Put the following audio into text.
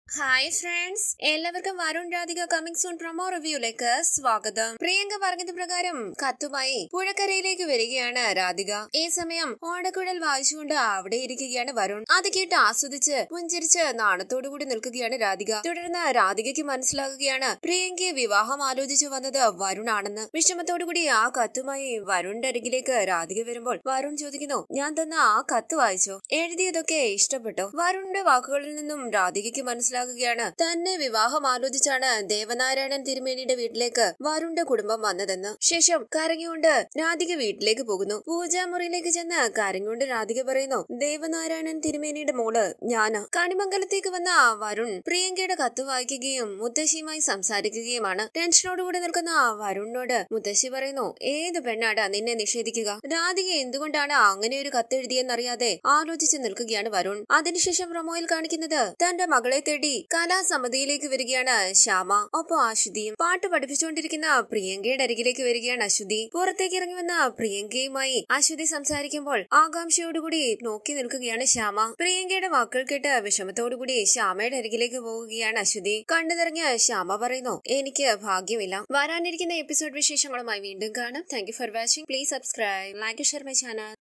hi friends എല്ലാവർക്കും Varun Radhika coming soon promo റിവ്യൂലേക്ക് സ്വാഗതം പ്രിയങ്ക പറഞ്ഞത് പ്രകാരം കത്തുമായി പുഴക്കരയിലേക്ക് വരികയാണ് രാധിക ഈ സമയം ഓടക്കുഴൽ വായിച്ചുകൊണ്ട് അവിടെ ഇരിക്കുകയാണ് വരുൺ അത് കേട്ട് ആസ്വദിച്ച് പുഞ്ചിരിച്ച് നാണത്തോടുകൂടി നിൽക്കുകയാണ് രാധിക തുടർന്ന് രാധികയ്ക്ക് മനസ്സിലാകുകയാണ് പ്രിയങ്കയെ വിവാഹം ആലോചിച്ചു വന്നത് വരുണാണെന്ന് വിഷമത്തോടുകൂടി ആ കത്തുമായി വരുണിന്റെ അരികിലേക്ക് രാധിക വരുമ്പോൾ വരുൺ ചോദിക്കുന്നു ഞാൻ തന്ന ആ കത്ത് വായിച്ചോ എഴുതിയതൊക്കെ ഇഷ്ടപ്പെട്ടോ വരുണിന്റെ വാക്കുകളിൽ നിന്നും രാധികയ്ക്ക് മനസ്സിലാകുകയാണ് തന്നെ വിവാഹം ആലോചിച്ചാണ് ദേവനാരായണൻ തിരുമേനിയുടെ വീട്ടിലേക്ക് വരുണിന്റെ കുടുംബം വന്നതെന്ന് ശേഷം കരഞ്ഞുകൊണ്ട് രാധിക വീട്ടിലേക്ക് പോകുന്നു പൂജാമുറിയിലേക്ക് ചെന്ന് കരഞ്ഞുകൊണ്ട് രാധിക പറയുന്നു ദേവനാരായണൻ തിരുമേനിയുടെ മോള് ഞാന് കണിമംഗലത്തേക്ക് വന്ന വരുൺ പ്രിയങ്കയുടെ കത്ത് വായിക്കുകയും മുത്തശ്ശിയുമായി സംസാരിക്കുകയുമാണ് ടെൻഷനോടുകൂടി നിൽക്കുന്ന വരുണിനോട് മുത്തശ്ശി പറയുന്നു ഏത് പെണ്ണാടാ നിന്നെ നിഷേധിക്കുക രാധിക എന്തുകൊണ്ടാണ് അങ്ങനെ ഒരു കത്തെഴുതിയെന്നറിയാതെ ആലോചിച്ച് നിൽക്കുകയാണ് വരുൺ അതിനുശേഷം പ്രൊമോയിൽ കാണിക്കുന്നത് തന്റെ മകളെ തേടി കലാസമിതിയിലേക്ക് വരികയാണ് ശ്യാമ ഒപ്പം അശ്വതിയും പാട്ട് പഠിപ്പിച്ചുകൊണ്ടിരിക്കുന്ന പ്രിയങ്കയുടെ അരികിലേക്ക് വരികയാണ് അശ്വതി പുറത്തേക്ക് ഇറങ്ങി വന്ന പ്രിയങ്കയുമായി അശ്വതി സംസാരിക്കുമ്പോൾ ആകാംക്ഷയോടുകൂടി നോക്കി നിൽക്കുകയാണ് ശ്യാമ പ്രിയങ്കയുടെ വാക്കുകൾ കേട്ട് വിഷമത്തോടുകൂടി ശ്യാമയുടെ അരികിലേക്ക് പോവുകയാണ് അശ്വതി കണ്ടു നിറഞ്ഞ ശ്യാമ പറയുന്നു എനിക്ക് ഭാഗ്യമില്ല വരാനിരിക്കുന്ന എപ്പിസോഡ് വിശേഷങ്ങളുമായി വീണ്ടും കാണാം thank you for watching please subscribe like share my channel